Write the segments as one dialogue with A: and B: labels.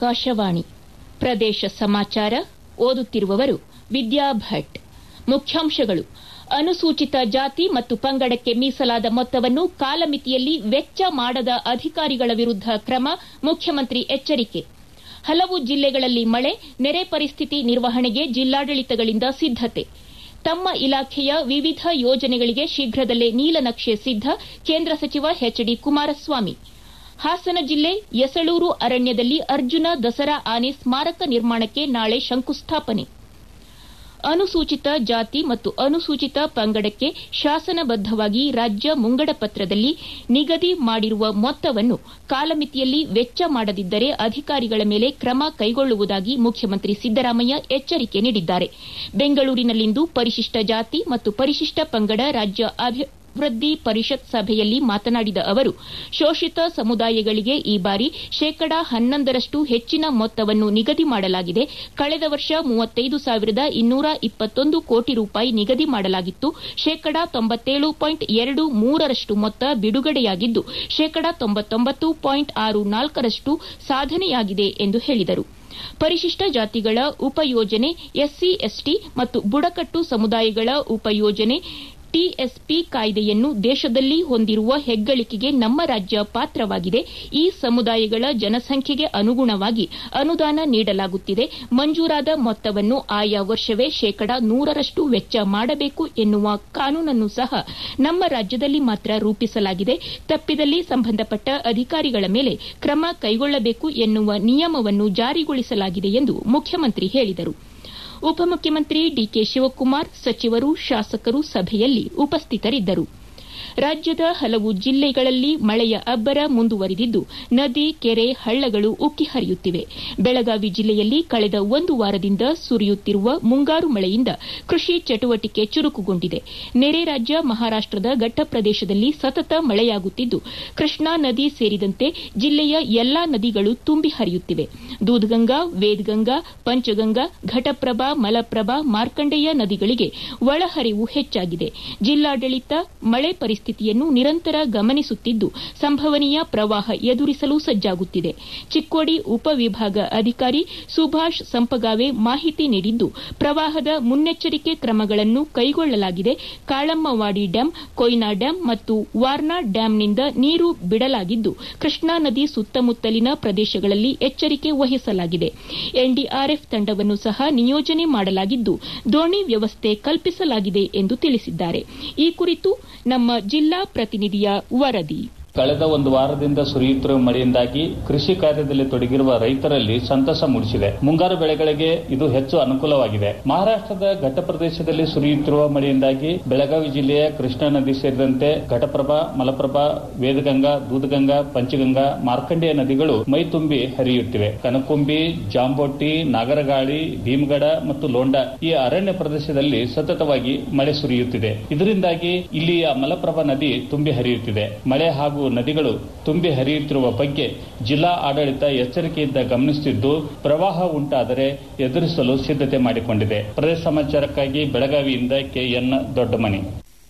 A: ಆಕಾಶವಾಣಿ ಪ್ರದೇಶ ಸಮಾಚಾರ ಓದುತ್ತಿರುವವರು ವಿದ್ಯಾ ಭಟ್ ಮುಖ್ಯಾಂಶಗಳು ಅನುಸೂಚಿತ ಜಾತಿ ಮತ್ತು ಪಂಗಡಕ್ಕೆ ಮೀಸಲಾದ ಮೊತ್ತವನ್ನು ಕಾಲಮಿತಿಯಲ್ಲಿ ವೆಚ್ಚ ಮಾಡದ ಅಧಿಕಾರಿಗಳ ವಿರುದ್ದ ಕ್ರಮ ಮುಖ್ಯಮಂತ್ರಿ ಎಚ್ಚರಿಕೆ ಹಲವು ಜಿಲ್ಲೆಗಳಲ್ಲಿ ಮಳೆ ನೆರೆ ಪರಿಸ್ಥಿತಿ ನಿರ್ವಹಣೆಗೆ ಜಿಲ್ಲಾಡಳಿತಗಳಿಂದ ಸಿದ್ದತೆ ತಮ್ಮ ಇಲಾಖೆಯ ವಿವಿಧ ಯೋಜನೆಗಳಿಗೆ ಶೀಘ್ರದಲ್ಲೇ ನೀಲನಕ್ಷೆ ಸಿದ್ದ ಕೇಂದ್ರ ಸಚಿವ ಎಚ್ ಡಿ ಕುಮಾರಸ್ವಾಮಿ ಹಾಸನ ಜಿಲ್ಲೆ ಯಸಳೂರು ಅರಣ್ಯದಲ್ಲಿ ಅರ್ಜುನ ದಸರಾ ಆನೆ ಸ್ಮಾರಕ ನಿರ್ಮಾಣಕ್ಕೆ ನಾಳೆ ಶಂಕುಸ್ಥಾಪನೆ ಅನುಸೂಚಿತ ಜಾತಿ ಮತ್ತು ಅನುಸೂಚಿತ ಪಂಗಡಕ್ಕೆ ಶಾಸನಬದ್ದವಾಗಿ ರಾಜ್ಯ ಮುಂಗಡ ಪತ್ರದಲ್ಲಿ ನಿಗದಿ ಮಾಡಿರುವ ಮೊತ್ತವನ್ನು ಕಾಲಮಿತಿಯಲ್ಲಿ ವೆಚ್ಚ ಮಾಡದಿದ್ದರೆ ಅಧಿಕಾರಿಗಳ ಮೇಲೆ ಕ್ರಮ ಕೈಗೊಳ್ಳುವುದಾಗಿ ಮುಖ್ಯಮಂತ್ರಿ ಸಿದ್ದರಾಮಯ್ಯ ಎಚ್ಚರಿಕೆ ನೀಡಿದ್ದಾರೆ ಬೆಂಗಳೂರಿನಲ್ಲಿಂದು ಪರಿಶಿಷ್ಟ ಜಾತಿ ಮತ್ತು ಪರಿಶಿಷ್ಟ ಪಂಗಡ ರಾಜ್ಯ ಅಭಿವೃದ್ಧಿ ಪರಿಷತ್ ಸಭೆಯಲ್ಲಿ ಮಾತನಾಡಿದ ಅವರು ಶೋಷಿತ ಸಮುದಾಯಗಳಿಗೆ ಈ ಬಾರಿ ಶೇಕಡಾ ಹನ್ನೊಂದರಷ್ಟು ಹೆಚ್ಚಿನ ಮೊತ್ತವನ್ನು ನಿಗದಿ ಮಾಡಲಾಗಿದೆ ಕಳೆದ ವರ್ಷ ಮೂವತ್ತೈದು ಸಾವಿರದ ಇನ್ನೂರ ಇಪ್ಪತ್ತೊಂದು ಕೋಟಿ ರೂಪಾಯಿ ನಿಗದಿ ಮಾಡಲಾಗಿತ್ತು ಶೇಕಡಾ ತೊಂಬತ್ತೇಳು ಪಾಯಿಂಟ್ ಎರಡು ಮೂರರಷ್ಟು ಮೊತ್ತ ಬಿಡುಗಡೆಯಾಗಿದ್ದು ಶೇಕಡಾ ತೊಂಬತ್ತೊಂಬತ್ತು ಪಾಯಿಂಟ್ ಆರು ನಾಲ್ಕರಷ್ಟು ಸಾಧನೆಯಾಗಿದೆ ಎಂದು ಹೇಳಿದರು ಪರಿಶಿಷ್ಟ ಜಾತಿಗಳ ಉಪಯೋಜನೆ ಎಸ್ಸಿ ಎಸ್ಟಿ ಮತ್ತು ಬುಡಕಟ್ಟು ಸಮುದಾಯಗಳ ಉಪಯೋಜನೆ ಟಿಎಸ್ಪಿ ಕಾಯ್ದೆಯನ್ನು ದೇಶದಲ್ಲಿ ಹೊಂದಿರುವ ಹೆಗ್ಗಳಿಕೆಗೆ ನಮ್ಮ ರಾಜ್ಯ ಪಾತ್ರವಾಗಿದೆ ಈ ಸಮುದಾಯಗಳ ಜನಸಂಖ್ಯೆಗೆ ಅನುಗುಣವಾಗಿ ಅನುದಾನ ನೀಡಲಾಗುತ್ತಿದೆ ಮಂಜೂರಾದ ಮೊತ್ತವನ್ನು ಆಯಾ ವರ್ಷವೇ ಶೇಕಡಾ ನೂರರಷ್ಟು ವೆಚ್ಚ ಮಾಡಬೇಕು ಎನ್ನುವ ಕಾನೂನನ್ನು ಸಹ ನಮ್ಮ ರಾಜ್ಯದಲ್ಲಿ ಮಾತ್ರ ರೂಪಿಸಲಾಗಿದೆ ತಪ್ಪಿದಲ್ಲಿ ಸಂಬಂಧಪಟ್ಟ ಅಧಿಕಾರಿಗಳ ಮೇಲೆ ಕ್ರಮ ಕೈಗೊಳ್ಳಬೇಕು ಎನ್ನುವ ನಿಯಮವನ್ನು ಜಾರಿಗೊಳಿಸಲಾಗಿದೆ ಎಂದು ಮುಖ್ಯಮಂತ್ರಿ ಹೇಳಿದರು ಉಪಮುಖ್ಯಮಂತ್ರಿ ಡಿಕೆ ಶಿವಕುಮಾರ್ ಸಚಿವರು ಶಾಸಕರು ಸಭೆಯಲ್ಲಿ ಉಪಸ್ಥಿತರಿದ್ದರು ರಾಜ್ಯದ ಹಲವು ಜಿಲ್ಲೆಗಳಲ್ಲಿ ಮಳೆಯ ಅಬ್ಬರ ಮುಂದುವರಿದಿದ್ದು ನದಿ ಕೆರೆ ಹಳ್ಳಗಳು ಉಕ್ಕಿ ಹರಿಯುತ್ತಿವೆ ಬೆಳಗಾವಿ ಜಿಲ್ಲೆಯಲ್ಲಿ ಕಳೆದ ಒಂದು ವಾರದಿಂದ ಸುರಿಯುತ್ತಿರುವ ಮುಂಗಾರು ಮಳೆಯಿಂದ ಕೃಷಿ ಚಟುವಟಿಕೆ ಚುರುಕುಗೊಂಡಿದೆ ನೆರೆ ರಾಜ್ಯ ಮಹಾರಾಷ್ಟದ ಘಟ್ಟಪ್ರದೇಶದಲ್ಲಿ ಸತತ ಮಳೆಯಾಗುತ್ತಿದ್ದು ಕೃಷ್ಣಾ ನದಿ ಸೇರಿದಂತೆ ಜಿಲ್ಲೆಯ ಎಲ್ಲಾ ನದಿಗಳು ತುಂಬಿ ಹರಿಯುತ್ತಿವೆ ದೂಧಗಂಗಾ ವೇದಗಂಗಾ ಪಂಚಗಂಗಾ ಘಟಪ್ರಭಾ ಮಲಪ್ರಭಾ ಮಾರ್ಕಂಡೇಯ ನದಿಗಳಿಗೆ ಒಳಹರಿವು ಹೆಚ್ಚಾಗಿದೆ ಜಿಲ್ಲಾಡಳಿತ ಮಳೆ ಪರಿಸ್ಥಿತಿಯನ್ನು ನಿರಂತರ ಗಮನಿಸುತ್ತಿದ್ದು ಸಂಭವನೀಯ ಪ್ರವಾಹ ಎದುರಿಸಲು ಸಜ್ಜಾಗುತ್ತಿದೆ ಚಿಕ್ಕೋಡಿ ಉಪವಿಭಾಗ ಅಧಿಕಾರಿ ಸುಭಾಷ್ ಸಂಪಗಾವೆ ಮಾಹಿತಿ ನೀಡಿದ್ದು ಪ್ರವಾಹದ ಮುನ್ನೆಚ್ಚರಿಕೆ ಕ್ರಮಗಳನ್ನು ಕೈಗೊಳ್ಳಲಾಗಿದೆ ಕಾಳಮ್ಮವಾಡಿ ಡ್ಯಾಂ ಕೊಯ್ನಾ ಡ್ಯಾಂ ಮತ್ತು ವಾರ್ನಾ ಡ್ಯಾಂನಿಂದ ನೀರು ಬಿಡಲಾಗಿದ್ದು ಕೃಷ್ಣಾ ನದಿ ಸುತ್ತಮುತ್ತಲಿನ ಪ್ರದೇಶಗಳಲ್ಲಿ ಎಚ್ಚರಿಕೆ ವಹಿಸಲಾಗಿದೆ ಎನ್ಡಿಆರ್ಎಫ್ ತಂಡವನ್ನು ಸಹ ನಿಯೋಜನೆ ಮಾಡಲಾಗಿದ್ದು ದೋಣಿ ವ್ಯವಸ್ಥೆ ಕಲ್ಪಿಸಲಾಗಿದೆ ಎಂದು ತಿಳಿಸಿದ್ದಾರೆ ಈ ಕುರಿತು ನಮ್ಮ ಜಿಲ್ಲಾ ಪ್ರತಿನಿಧಿಯ ವರದಿ
B: ಕಳೆದ ಒಂದು ವಾರದಿಂದ ಸುರಿಯುತ್ತಿರುವ ಮಳೆಯಿಂದಾಗಿ ಕೃಷಿ ಕಾರ್ಯದಲ್ಲಿ ತೊಡಗಿರುವ ರೈತರಲ್ಲಿ ಸಂತಸ ಮೂಡಿಸಿದೆ ಮುಂಗಾರು ಬೆಳೆಗಳಿಗೆ ಇದು ಹೆಚ್ಚು ಅನುಕೂಲವಾಗಿದೆ ಮಹಾರಾಷ್ಟದ ಘಟ್ಟ ಪ್ರದೇಶದಲ್ಲಿ ಸುರಿಯುತ್ತಿರುವ ಮಳೆಯಿಂದಾಗಿ ಬೆಳಗಾವಿ ಜಿಲ್ಲೆಯ ಕೃಷ್ಣಾ ನದಿ ಸೇರಿದಂತೆ ಘಟಪ್ರಭಾ ಮಲಪ್ರಭಾ ವೇದಗಂಗಾ ದೂದಗಂಗಾ ಪಂಚಗಂಗಾ ಮಾರ್ಕಂಡೇಯ ನದಿಗಳು ಮೈ ತುಂಬಿ ಹರಿಯುತ್ತಿವೆ ಕನಕುಂಬಿ ಜಾಂಬೋಟಿ ನಾಗರಗಾಳಿ ಭೀಮಗಡ ಮತ್ತು ಲೋಂಡಾ ಈ ಅರಣ್ಯ ಪ್ರದೇಶದಲ್ಲಿ ಸತತವಾಗಿ ಮಳೆ ಸುರಿಯುತ್ತಿದೆ ಇದರಿಂದಾಗಿ ಇಲ್ಲಿಯ ಮಲಪ್ರಭಾ ನದಿ ತುಂಬಿ ಹರಿಯುತ್ತಿದೆ ಮಳೆ ಹಾಗೂ ನದಿಗಳು ತುಂಬಿ ಹರಿಯುತ್ತಿರುವ ಬಗ್ಗೆ ಜಿಲ್ಲಾ ಆಡಳಿತ ಎಚ್ಚರಿಕೆಯಿಂದ ಗಮನಿಸುತ್ತಿದ್ದು ಪ್ರವಾಹ ಉಂಟಾದರೆ ಎದುರಿಸಲು ಸಿದ್ದತೆ ಮಾಡಿಕೊಂಡಿದೆ ಪ್ರದೇಶ ಸಮಾಚಾರಕ್ಕಾಗಿ ಬೆಳಗಾವಿಯಿಂದ ಕೆಎನ್ ದೊಡ್ಡಮನಿ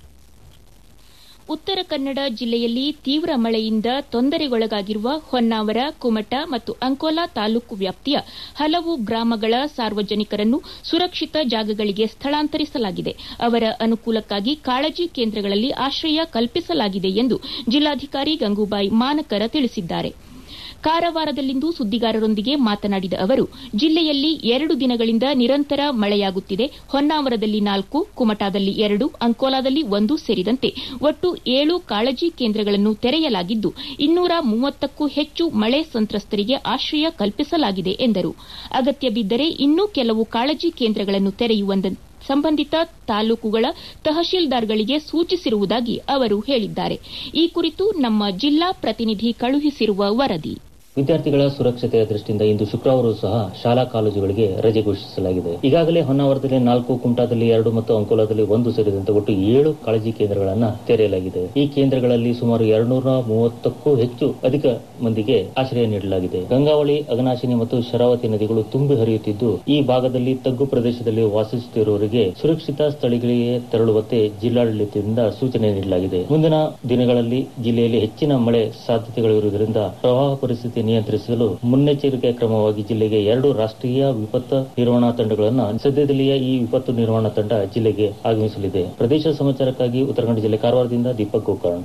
A: ಉತ್ತರ ಕನ್ನಡ ಜಿಲ್ಲೆಯಲ್ಲಿ ತೀವ್ರ ಮಳೆಯಿಂದ ತೊಂದರೆಗೊಳಗಾಗಿರುವ ಹೊನ್ನಾವರ ಕುಮಟ ಮತ್ತು ಅಂಕೋಲಾ ತಾಲೂಕು ವ್ಯಾಪ್ತಿಯ ಹಲವು ಗ್ರಾಮಗಳ ಸಾರ್ವಜನಿಕರನ್ನು ಸುರಕ್ಷಿತ ಜಾಗಗಳಿಗೆ ಸ್ಥಳಾಂತರಿಸಲಾಗಿದೆ ಅವರ ಅನುಕೂಲಕ್ಕಾಗಿ ಕಾಳಜಿ ಕೇಂದ್ರಗಳಲ್ಲಿ ಆಶ್ರಯ ಕಲ್ಪಿಸಲಾಗಿದೆ ಎಂದು ಜಿಲ್ಲಾಧಿಕಾರಿ ಗಂಗೂಬಾಯಿ ಮಾನಕರ ತಿಳಿಸಿದ್ದಾರೆ ಕಾರವಾರದಲ್ಲಿಂದು ಸುದ್ದಿಗಾರರೊಂದಿಗೆ ಮಾತನಾಡಿದ ಅವರು ಜಿಲ್ಲೆಯಲ್ಲಿ ಎರಡು ದಿನಗಳಿಂದ ನಿರಂತರ ಮಳೆಯಾಗುತ್ತಿದೆ ಹೊನ್ನಾವರದಲ್ಲಿ ನಾಲ್ಕು ಕುಮಟಾದಲ್ಲಿ ಎರಡು ಅಂಕೋಲಾದಲ್ಲಿ ಒಂದು ಸೇರಿದಂತೆ ಒಟ್ಟು ಏಳು ಕಾಳಜಿ ಕೇಂದ್ರಗಳನ್ನು ತೆರೆಯಲಾಗಿದ್ದು ಇನ್ನೂರ ಮೂವತ್ತಕ್ಕೂ ಹೆಚ್ಚು ಮಳೆ ಸಂತ್ರಸ್ತರಿಗೆ ಆಶ್ರಯ ಕಲ್ಪಿಸಲಾಗಿದೆ ಎಂದರು ಅಗತ್ಯ ಬಿದ್ದರೆ ಇನ್ನೂ ಕೆಲವು ಕಾಳಜಿ ಕೇಂದ್ರಗಳನ್ನು ತೆರೆಯುವಂತೆ ಸಂಬಂಧಿತ ತಾಲೂಕುಗಳ ತಹಶೀಲ್ದಾರ್ಗಳಿಗೆ ಸೂಚಿಸಿರುವುದಾಗಿ ಅವರು ಹೇಳಿದ್ದಾರೆ ಈ ಕುರಿತು ನಮ್ಮ ಜಿಲ್ಲಾ ಪ್ರತಿನಿಧಿ ಕಳುಹಿಸಿರುವ ವರದಿ
C: ವಿದ್ಯಾರ್ಥಿಗಳ ಸುರಕ್ಷತೆಯ ದೃಷ್ಟಿಯಿಂದ ಇಂದು ಶುಕ್ರವಾರ ಸಹ ಶಾಲಾ ಕಾಲೇಜುಗಳಿಗೆ ರಜೆ ಘೋಷಿಸಲಾಗಿದೆ ಈಗಾಗಲೇ ಹೊನ್ನಾವರದಲ್ಲಿ ನಾಲ್ಕು ಕುಮಟಾದಲ್ಲಿ ಎರಡು ಮತ್ತು ಅಂಕೋಲಾದಲ್ಲಿ ಒಂದು ಸೇರಿದಂತೆ ಒಟ್ಟು ಏಳು ಕಾಳಜಿ ಕೇಂದ್ರಗಳನ್ನ ತೆರೆಯಲಾಗಿದೆ ಈ ಕೇಂದ್ರಗಳಲ್ಲಿ ಸುಮಾರು ಎರಡ್ನೂರ ಮೂವತ್ತಕ್ಕೂ ಹೆಚ್ಚು ಅಧಿಕ ಮಂದಿಗೆ ಆಶ್ರಯ ನೀಡಲಾಗಿದೆ ಗಂಗಾವಳಿ ಅಗನಾಶಿನಿ ಮತ್ತು ಶರಾವತಿ ನದಿಗಳು ತುಂಬಿ ಹರಿಯುತ್ತಿದ್ದು ಈ ಭಾಗದಲ್ಲಿ ತಗ್ಗು ಪ್ರದೇಶದಲ್ಲಿ ವಾಸಿಸುತ್ತಿರುವವರಿಗೆ ಸುರಕ್ಷಿತ ಸ್ಥಳಗಳಿಗೆ ತೆರಳುವಂತೆ ಜಿಲ್ಲಾಡಳಿತದಿಂದ ಸೂಚನೆ ನೀಡಲಾಗಿದೆ ಮುಂದಿನ ದಿನಗಳಲ್ಲಿ ಜಿಲ್ಲೆಯಲ್ಲಿ ಹೆಚ್ಚಿನ ಮಳೆ ಸಾಧ್ಯತೆಗಳಿರುವುದರಿಂದ ಪ್ರವಾಹ ಪರಿಸ್ಥಿತಿ ನಿಯಂತ್ರಿಸಲು ಮುನ್ನೆಚ್ಚರಿಕೆ ಕ್ರಮವಾಗಿ ಜಿಲ್ಲೆಗೆ ಎರಡು ರಾಷ್ಟ್ರೀಯ ವಿಪತ್ತು ನಿರ್ವಹಣಾ ತಂಡಗಳನ್ನು ಸದ್ಯದಲ್ಲಿಯೇ ಈ ವಿಪತ್ತು ನಿರ್ವಹಣಾ ತಂಡ ಜಿಲ್ಲೆಗೆ ಆಗಮಿಸಲಿದೆ ಪ್ರದೇಶ ಸಮಾಚಾರಕ್ಕಾಗಿ ಉತ್ತರ ಕನ್ನಡ ಜಿಲ್ಲೆ ಕಾರವಾರದಿಂದ ದೀಪಕ್ ಗೋಕರ್ಣ್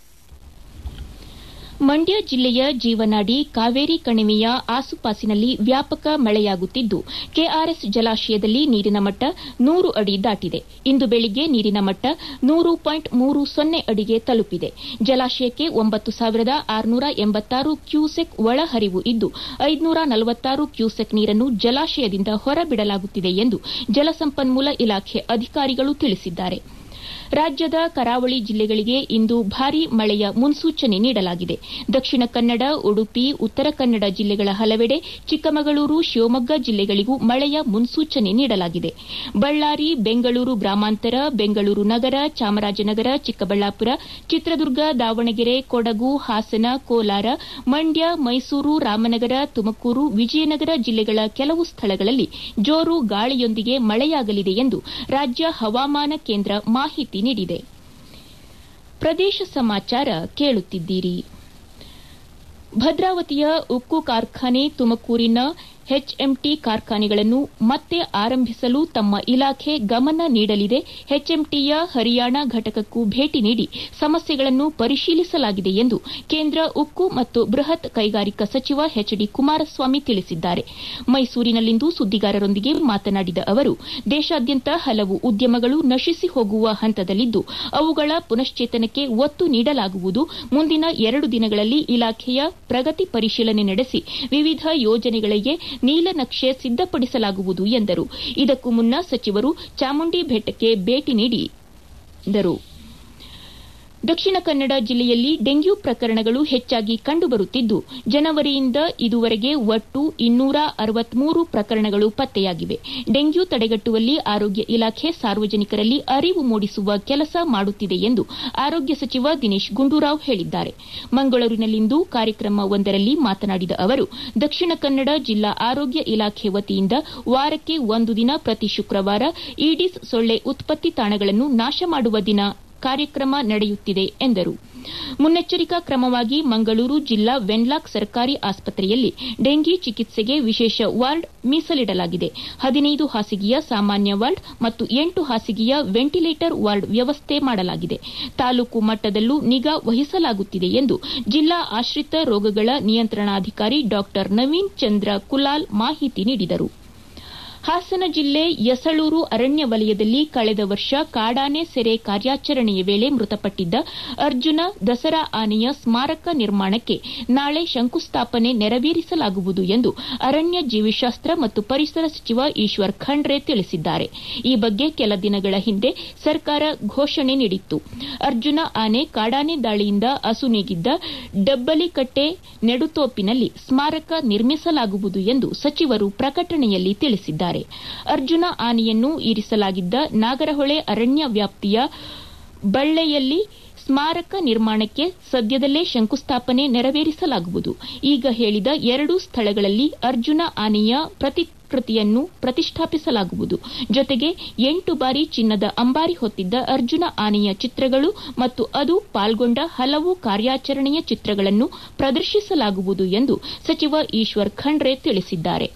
A: ಮಂಡ್ಯ ಜಿಲ್ಲೆಯ ಜೀವನಾಡಿ ಕಾವೇರಿ ಕಣಿವೆಯ ಆಸುಪಾಸಿನಲ್ಲಿ ವ್ಯಾಪಕ ಮಳೆಯಾಗುತ್ತಿದ್ದು ಕೆಆರ್ಎಸ್ ಜಲಾಶಯದಲ್ಲಿ ನೀರಿನ ಮಟ್ಟ ನೂರು ಅಡಿ ದಾಟಿದೆ ಇಂದು ಬೆಳಿಗ್ಗೆ ನೀರಿನ ಮಟ್ಟ ನೂರು ಪಾಯಿಂಟ್ ಮೂರು ಸೊನ್ನೆ ಅಡಿಗೆ ತಲುಪಿದೆ ಜಲಾಶಯಕ್ಕೆ ಒಂಬತ್ತು ಸಾವಿರದ ಆರುನೂರ ಎಂಬತ್ತಾರು ಕ್ಯೂಸೆಕ್ ಒಳಹರಿವು ಇದ್ದು ಐದುನೂರ ನಲವತ್ತಾರು ಕ್ಯೂಸೆಕ್ ನೀರನ್ನು ಜಲಾಶಯದಿಂದ ಹೊರಬಿಡಲಾಗುತ್ತಿದೆ ಎಂದು ಜಲಸಂಪನ್ಮೂಲ ಇಲಾಖೆ ಅಧಿಕಾರಿಗಳು ತಿಳಿಸಿದ್ದಾರೆ ರಾಜ್ಯದ ಕರಾವಳಿ ಜಿಲ್ಲೆಗಳಿಗೆ ಇಂದು ಭಾರೀ ಮಳೆಯ ಮುನ್ಸೂಚನೆ ನೀಡಲಾಗಿದೆ ದಕ್ಷಿಣ ಕನ್ನಡ ಉಡುಪಿ ಉತ್ತರ ಕನ್ನಡ ಜಿಲ್ಲೆಗಳ ಹಲವೆಡೆ ಚಿಕ್ಕಮಗಳೂರು ಶಿವಮೊಗ್ಗ ಜಿಲ್ಲೆಗಳಿಗೂ ಮಳೆಯ ಮುನ್ಸೂಚನೆ ನೀಡಲಾಗಿದೆ ಬಳ್ಳಾರಿ ಬೆಂಗಳೂರು ಗ್ರಾಮಾಂತರ ಬೆಂಗಳೂರು ನಗರ ಚಾಮರಾಜನಗರ ಚಿಕ್ಕಬಳ್ಳಾಪುರ ಚಿತ್ರದುರ್ಗ ದಾವಣಗೆರೆ ಕೊಡಗು ಹಾಸನ ಕೋಲಾರ ಮಂಡ್ಯ ಮೈಸೂರು ರಾಮನಗರ ತುಮಕೂರು ವಿಜಯನಗರ ಜಿಲ್ಲೆಗಳ ಕೆಲವು ಸ್ಥಳಗಳಲ್ಲಿ ಜೋರು ಗಾಳಿಯೊಂದಿಗೆ ಮಳೆಯಾಗಲಿದೆ ಎಂದು ರಾಜ್ಯ ಹವಾಮಾನ ಕೇಂದ್ರ ಮಾಹಿತಿ ನೀಡಿದೆ ಪ್ರದೇಶ ಸಮಾಚಾರ ಕೇಳುತ್ತಿದ್ದೀರಿ ಭದ್ರಾವತಿಯ ಉಕ್ಕು ಕಾರ್ಖಾನೆ ತುಮಕೂರಿನ ಎಚ್ಎಂಟಿ ಕಾರ್ಖಾನೆಗಳನ್ನು ಮತ್ತೆ ಆರಂಭಿಸಲು ತಮ್ಮ ಇಲಾಖೆ ಗಮನ ನೀಡಲಿದೆ ಎಚ್ಎಂಟಿಯ ಹರಿಯಾಣ ಘಟಕಕ್ಕೂ ಭೇಟಿ ನೀಡಿ ಸಮಸ್ಯೆಗಳನ್ನು ಪರಿಶೀಲಿಸಲಾಗಿದೆ ಎಂದು ಕೇಂದ್ರ ಉಕ್ಕು ಮತ್ತು ಬೃಹತ್ ಕೈಗಾರಿಕಾ ಸಚಿವ ಎಚ್ ಡಿ ಕುಮಾರಸ್ವಾಮಿ ತಿಳಿಸಿದ್ದಾರೆ ಮೈಸೂರಿನಲ್ಲಿಂದು ಸುದ್ದಿಗಾರರೊಂದಿಗೆ ಮಾತನಾಡಿದ ಅವರು ದೇಶಾದ್ಯಂತ ಹಲವು ಉದ್ಯಮಗಳು ನಶಿಸಿ ಹೋಗುವ ಹಂತದಲ್ಲಿದ್ದು ಅವುಗಳ ಪುನಶ್ಚೇತನಕ್ಕೆ ಒತ್ತು ನೀಡಲಾಗುವುದು ಮುಂದಿನ ಎರಡು ದಿನಗಳಲ್ಲಿ ಇಲಾಖೆಯ ಪ್ರಗತಿ ಪರಿಶೀಲನೆ ನಡೆಸಿ ವಿವಿಧ ಯೋಜನೆಗಳಿಗೆ ನೀಲನಕ್ಷೆ ಸಿದ್ದಪಡಿಸಲಾಗುವುದು ಎಂದರು ಇದಕ್ಕೂ ಮುನ್ನ ಸಚಿವರು ಚಾಮುಂಡಿ ಬೆಟ್ಟಕ್ಕೆ ಭೇಟಿ ನೀಡಿದರು ದಕ್ಷಿಣ ಕನ್ನಡ ಜಿಲ್ಲೆಯಲ್ಲಿ ಡೆಂಗ್ಯೂ ಪ್ರಕರಣಗಳು ಹೆಚ್ಚಾಗಿ ಕಂಡುಬರುತ್ತಿದ್ದು ಜನವರಿಯಿಂದ ಇದುವರೆಗೆ ಒಟ್ಟು ಇನ್ನೂರ ಅರವತ್ಮೂರು ಪ್ರಕರಣಗಳು ಪತ್ತೆಯಾಗಿವೆ ಡೆಂಗ್ಯೂ ತಡೆಗಟ್ಟುವಲ್ಲಿ ಆರೋಗ್ಯ ಇಲಾಖೆ ಸಾರ್ವಜನಿಕರಲ್ಲಿ ಅರಿವು ಮೂಡಿಸುವ ಕೆಲಸ ಮಾಡುತ್ತಿದೆ ಎಂದು ಆರೋಗ್ಯ ಸಚಿವ ದಿನೇಶ್ ಗುಂಡೂರಾವ್ ಹೇಳಿದ್ದಾರೆ ಮಂಗಳೂರಿನಲ್ಲಿಂದು ಕಾರ್ಯಕ್ರಮವೊಂದರಲ್ಲಿ ಮಾತನಾಡಿದ ಅವರು ದಕ್ಷಿಣ ಕನ್ನಡ ಜಿಲ್ಲಾ ಆರೋಗ್ಯ ಇಲಾಖೆ ವತಿಯಿಂದ ವಾರಕ್ಕೆ ಒಂದು ದಿನ ಪ್ರತಿ ಶುಕ್ರವಾರ ಈಡಿಸ್ ಸೊಳ್ಳೆ ಉತ್ಪತ್ತಿ ತಾಣಗಳನ್ನು ನಾಶ ಮಾಡುವ ದಿನ ಕಾರ್ಯಕ್ರಮ ನಡೆಯುತ್ತಿದೆ ಎಂದರು ಮುನ್ನೆಚ್ಚರಿಕಾ ಕ್ರಮವಾಗಿ ಮಂಗಳೂರು ಜಿಲ್ಲಾ ವೆನ್ಲಾಕ್ ಸರ್ಕಾರಿ ಆಸ್ಪತ್ರೆಯಲ್ಲಿ ಡೆಂಗಿ ಚಿಕಿತ್ಸೆಗೆ ವಿಶೇಷ ವಾರ್ಡ್ ಮೀಸಲಿಡಲಾಗಿದೆ ಹದಿನೈದು ಹಾಸಿಗೆಯ ಸಾಮಾನ್ಯ ವಾರ್ಡ್ ಮತ್ತು ಎಂಟು ಹಾಸಿಗೆಯ ವೆಂಟಿಲೇಟರ್ ವಾರ್ಡ್ ವ್ಯವಸ್ಥೆ ಮಾಡಲಾಗಿದೆ ತಾಲೂಕು ಮಟ್ಟದಲ್ಲೂ ನಿಗಾ ವಹಿಸಲಾಗುತ್ತಿದೆ ಎಂದು ಜಿಲ್ಲಾ ಆಶ್ರಿತ ರೋಗಗಳ ನಿಯಂತ್ರಣಾಧಿಕಾರಿ ಡಾ ನವೀನ್ ಚಂದ್ರ ಕುಲಾಲ್ ಮಾಹಿತಿ ನೀಡಿದರು ಹಾಸನ ಜಿಲ್ಲೆ ಯಸಳೂರು ಅರಣ್ಯ ವಲಯದಲ್ಲಿ ಕಳೆದ ವರ್ಷ ಕಾಡಾನೆ ಸೆರೆ ಕಾರ್ಯಾಚರಣೆಯ ವೇಳೆ ಮೃತಪಟ್ಟಿದ್ದ ಅರ್ಜುನ ದಸರಾ ಆನೆಯ ಸ್ಮಾರಕ ನಿರ್ಮಾಣಕ್ಕೆ ನಾಳೆ ಶಂಕುಸ್ಥಾಪನೆ ನೆರವೇರಿಸಲಾಗುವುದು ಎಂದು ಅರಣ್ಯ ಜೀವಿಶಾಸ್ತ್ರ ಮತ್ತು ಪರಿಸರ ಸಚಿವ ಈಶ್ವರ್ ಖಂಡ್ರೆ ತಿಳಿಸಿದ್ದಾರೆ ಈ ಬಗ್ಗೆ ಕೆಲ ದಿನಗಳ ಹಿಂದೆ ಸರ್ಕಾರ ಘೋಷಣೆ ನೀಡಿತ್ತು ಅರ್ಜುನ ಆನೆ ಕಾಡಾನೆ ದಾಳಿಯಿಂದ ಅಸುನೀಗಿದ್ದ ಡಬ್ಬಲಿಕಟ್ಟೆ ನೆಡುತೋಪಿನಲ್ಲಿ ಸ್ಮಾರಕ ನಿರ್ಮಿಸಲಾಗುವುದು ಎಂದು ಸಚಿವರು ಪ್ರಕಟಣೆಯಲ್ಲಿ ತಿಳಿಸಿದ್ದಾರೆ ಅರ್ಜುನ ಆನೆಯನ್ನು ಇರಿಸಲಾಗಿದ್ದ ನಾಗರಹೊಳೆ ಅರಣ್ಯ ವ್ಯಾಪ್ತಿಯ ಬಳ್ಳೆಯಲ್ಲಿ ಸ್ಮಾರಕ ನಿರ್ಮಾಣಕ್ಕೆ ಸದ್ಯದಲ್ಲೇ ಶಂಕುಸ್ಥಾಪನೆ ನೆರವೇರಿಸಲಾಗುವುದು ಈಗ ಹೇಳಿದ ಎರಡು ಸ್ಥಳಗಳಲ್ಲಿ ಅರ್ಜುನ ಆನೆಯ ಪ್ರತಿಕೃತಿಯನ್ನು ಪ್ರತಿಷ್ಠಾಪಿಸಲಾಗುವುದು ಜೊತೆಗೆ ಎಂಟು ಬಾರಿ ಚಿನ್ನದ ಅಂಬಾರಿ ಹೊತ್ತಿದ್ದ ಅರ್ಜುನ ಆನೆಯ ಚಿತ್ರಗಳು ಮತ್ತು ಅದು ಪಾಲ್ಗೊಂಡ ಹಲವು ಕಾರ್ಯಾಚರಣೆಯ ಚಿತ್ರಗಳನ್ನು ಪ್ರದರ್ಶಿಸಲಾಗುವುದು ಎಂದು ಸಚಿವ ಈಶ್ವರ್ ಖಂಡ್ರೆ ತಿಳಿಸಿದ್ದಾರೆ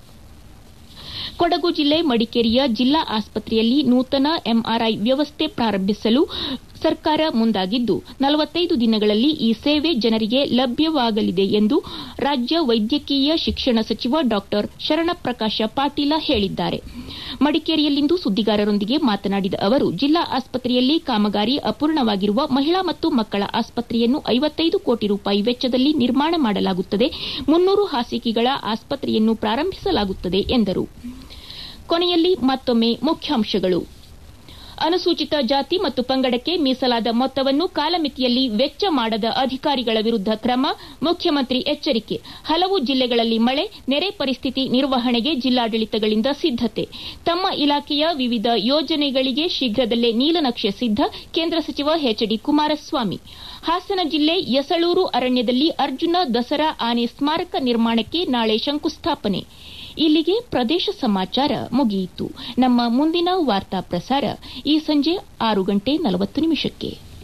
A: ಕೊಡಗು ಜಿಲ್ಲೆ ಮಡಿಕೇರಿಯ ಜಿಲ್ಲಾ ಆಸ್ಪತ್ರೆಯಲ್ಲಿ ನೂತನ ಎಂಆರ್ಐ ವ್ಯವಸ್ಥೆ ಪ್ರಾರಂಭಿಸಲು ಸರ್ಕಾರ ಮುಂದಾಗಿದ್ದು ನಲವತ್ತೈದು ದಿನಗಳಲ್ಲಿ ಈ ಸೇವೆ ಜನರಿಗೆ ಲಭ್ಯವಾಗಲಿದೆ ಎಂದು ರಾಜ್ಯ ವೈದ್ಯಕೀಯ ಶಿಕ್ಷಣ ಸಚಿವ ಡಾ ಶರಣಪ್ರಕಾಶ ಪಾಟೀಲ ಹೇಳಿದ್ದಾರೆ ಮಡಿಕೇರಿಯಲ್ಲಿಂದು ಸುದ್ದಿಗಾರರೊಂದಿಗೆ ಮಾತನಾಡಿದ ಅವರು ಜಿಲ್ಲಾ ಆಸ್ಪತ್ರೆಯಲ್ಲಿ ಕಾಮಗಾರಿ ಅಪೂರ್ಣವಾಗಿರುವ ಮಹಿಳಾ ಮತ್ತು ಮಕ್ಕಳ ಆಸ್ಪತ್ರೆಯನ್ನು ಐವತ್ತೈದು ಕೋಟಿ ರೂಪಾಯಿ ವೆಚ್ಚದಲ್ಲಿ ನಿರ್ಮಾಣ ಮಾಡಲಾಗುತ್ತದೆ ಮುನ್ನೂರು ಹಾಸಿಗೆಗಳ ಆಸ್ಪತ್ರೆಯನ್ನು ಪ್ರಾರಂಭಿಸಲಾಗುತ್ತದೆ ಎಂದರು ಕೊನೆಯಲ್ಲಿ ಮತ್ತೊಮ್ಮೆ ಮುಖ್ಯಾಂಶಗಳು ಅನುಸೂಚಿತ ಜಾತಿ ಮತ್ತು ಪಂಗಡಕ್ಕೆ ಮೀಸಲಾದ ಮೊತ್ತವನ್ನು ಕಾಲಮಿತಿಯಲ್ಲಿ ವೆಚ್ಚ ಮಾಡದ ಅಧಿಕಾರಿಗಳ ವಿರುದ್ದ ಕ್ರಮ ಮುಖ್ಯಮಂತ್ರಿ ಎಚ್ಚರಿಕೆ ಹಲವು ಜಿಲ್ಲೆಗಳಲ್ಲಿ ಮಳೆ ನೆರೆ ಪರಿಸ್ಥಿತಿ ನಿರ್ವಹಣೆಗೆ ಜಿಲ್ಲಾಡಳಿತಗಳಿಂದ ಸಿದ್ದತೆ ತಮ್ಮ ಇಲಾಖೆಯ ವಿವಿಧ ಯೋಜನೆಗಳಿಗೆ ಶೀಘ್ರದಲ್ಲೇ ನೀಲನಕ್ಷೆ ಸಿದ್ದ ಕೇಂದ್ರ ಸಚಿವ ಎಚ್ ಡಿ ಕುಮಾರಸ್ವಾಮಿ ಹಾಸನ ಜಿಲ್ಲೆ ಯಸಳೂರು ಅರಣ್ಯದಲ್ಲಿ ಅರ್ಜುನ ದಸರಾ ಆನೆ ಸ್ಮಾರಕ ನಿರ್ಮಾಣಕ್ಕೆ ನಾಳೆ ಶಂಕುಸ್ಥಾಪನೆ ಇಲ್ಲಿಗೆ ಪ್ರದೇಶ ಸಮಾಚಾರ ಮುಗಿಯಿತು ನಮ್ಮ ಮುಂದಿನ ವಾರ್ತಾ ಪ್ರಸಾರ ಈ ಸಂಜೆ ಆರು ಗಂಟೆ ನಲವತ್ತು ನಿಮಿಷಕ್ಕೆ